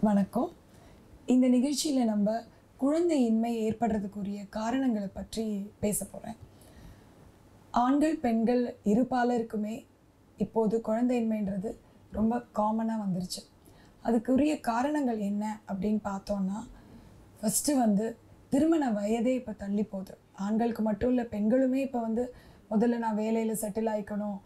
வணக்கம் இந்த நிகழ்ச்சியில் நம்ம குழந்தையின்மை ஏற்படுறதுக்குரிய காரணங்களை பற்றி பேச போகிறேன் ஆண்கள் பெண்கள் இரு பாலருக்குமே இப்போது குழந்தையின்மைன்றது ரொம்ப காமனாக வந்துருச்சு அதுக்குரிய காரணங்கள் என்ன அப்படின்னு பார்த்தோன்னா ஃபஸ்ட்டு வந்து திருமண வயதே இப்போ தள்ளி போகுது ஆண்களுக்கு மட்டும் இல்லை பெண்களுமே இப்போ வந்து முதல்ல நான் வேலையில் செட்டில் ஆயிக்கணும்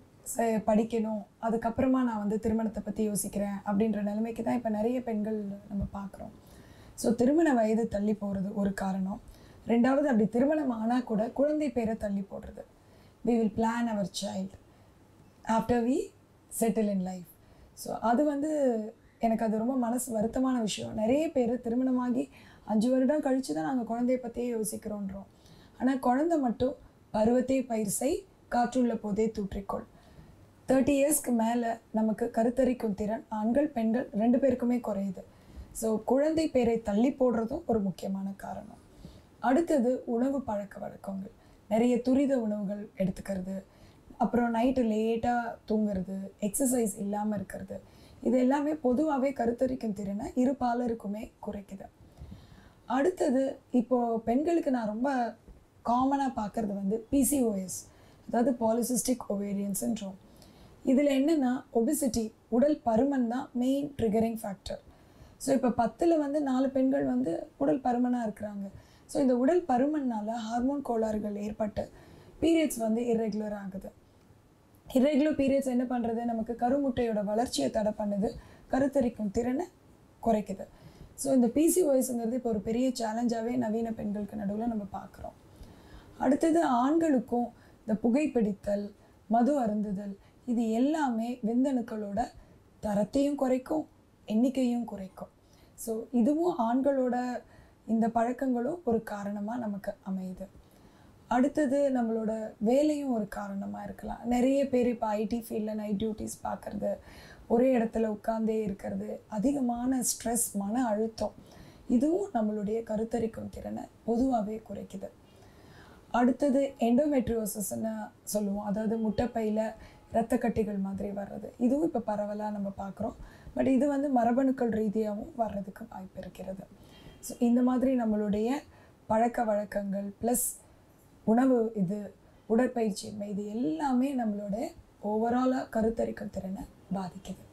ச- படிக்கணும் அதுக்கப்புறமா நான் வந்து திருமணத்தை பற்றி யோசிக்கிறேன் அப்படின்ற நிலைமைக்கு தான் இப்போ நிறைய பெண்கள் நம்ம பார்க்குறோம் ஸோ திருமண வயது தள்ளி போகிறது ஒரு காரணம் ரெண்டாவது அப்படி திருமணம் ஆனால் கூட குழந்தை பேரை தள்ளி போடுறது we will plan our child after we settle in life so அது வந்து எனக்கு அது ரொம்ப மனசு வருத்தமான விஷயம் நிறைய பேர் திருமணமாகி அஞ்சு வருடம் கழித்து தான் நாங்கள் குழந்தைய பற்றியே யோசிக்கிறோன்றோம் ஆனால் குழந்தை மட்டும் பருவத்தே பயிர் செய் காற்றுள்ள போதே தூற்றிக்கொள் தேர்ட்டி இயர்ஸ்க்கு மேலே நமக்கு கருத்தரிக்கும் திறன் ஆண்கள் பெண்கள் ரெண்டு பேருக்குமே குறையுது ஸோ குழந்தை பேரை தள்ளி போடுறதும் ஒரு முக்கியமான காரணம் அடுத்தது உணவு பழக்க வழக்கங்கள் நிறைய துரித உணவுகள் எடுத்துக்கிறது அப்புறம் நைட்டு லேட்டாக தூங்குறது எக்ஸசைஸ் இல்லாமல் இருக்கிறது இது எல்லாமே பொதுவாகவே கருத்தரிக்கும் திறனை இரு பாலருக்குமே குறைக்குது அடுத்தது இப்போது பெண்களுக்கு நான் ரொம்ப காமனாக பார்க்குறது வந்து பிசிஓஎஸ் அதாவது பாலிசிஸ்டிக் ஒவேரியன்ஸ்ன்றோம் இதில் என்னென்னா ஒபிசிட்டி உடல் பருமன் தான் மெயின் ட்ரிகரிங் ஃபேக்டர் ஸோ இப்போ பத்தில் வந்து நாலு பெண்கள் வந்து உடல் பருமனாக இருக்கிறாங்க ஸோ இந்த உடல் பருமனால் ஹார்மோன் கோளாறுகள் ஏற்பட்டு பீரியட்ஸ் வந்து irregular ஆகுது irregular பீரியட்ஸ் என்ன பண்ணுறது நமக்கு கருமுட்டையோட வளர்ச்சியை தடை பண்ணுது கருத்தரிக்கும் திறனை குறைக்குது ஸோ இந்த பிசிஓஎஸ்ங்கிறது இப்போ ஒரு பெரிய சேலஞ்சாகவே நவீன பெண்களுக்கு நடுவில் நம்ம பார்க்குறோம் அடுத்தது ஆண்களுக்கும் இந்த புகைப்பிடித்தல் மது அருந்துதல் இது எல்லாமே விந்தணுக்களோட தரத்தையும் குறைக்கும் எண்ணிக்கையும் குறைக்கும் ஸோ இதுவும் ஆண்களோட இந்த பழக்கங்களும் ஒரு காரணமாக நமக்கு அமையுது அடுத்தது நம்மளோட வேலையும் ஒரு காரணமாக இருக்கலாம் நிறைய பேர் இப்போ ஐடி ஃபீல்டில் நைட் டியூட்டிஸ் பார்க்குறது ஒரே இடத்துல உட்காந்தே இருக்கிறது அதிகமான ஸ்ட்ரெஸ் மன அழுத்தம் இதுவும் நம்மளுடைய கருத்தரிக்கும் திறனை பொதுவாகவே குறைக்குது அடுத்தது எண்டோமெட்ரியோசிஸ்ன்னு சொல்லுவோம் அதாவது முட்டைப்பையில் இரத்தக்கட்டிகள் மாதிரி வர்றது இதுவும் இப்போ பரவலாக நம்ம பார்க்குறோம் பட் இது வந்து மரபணுக்கள் ரீதியாகவும் வர்றதுக்கு வாய்ப்பு இருக்கிறது ஸோ இந்த மாதிரி நம்மளுடைய பழக்க வழக்கங்கள் ப்ளஸ் உணவு இது உடற்பயிற்சியின்மை இது எல்லாமே நம்மளோட ஓவராலாக கருத்தரிக்கும் திறனை பாதிக்குது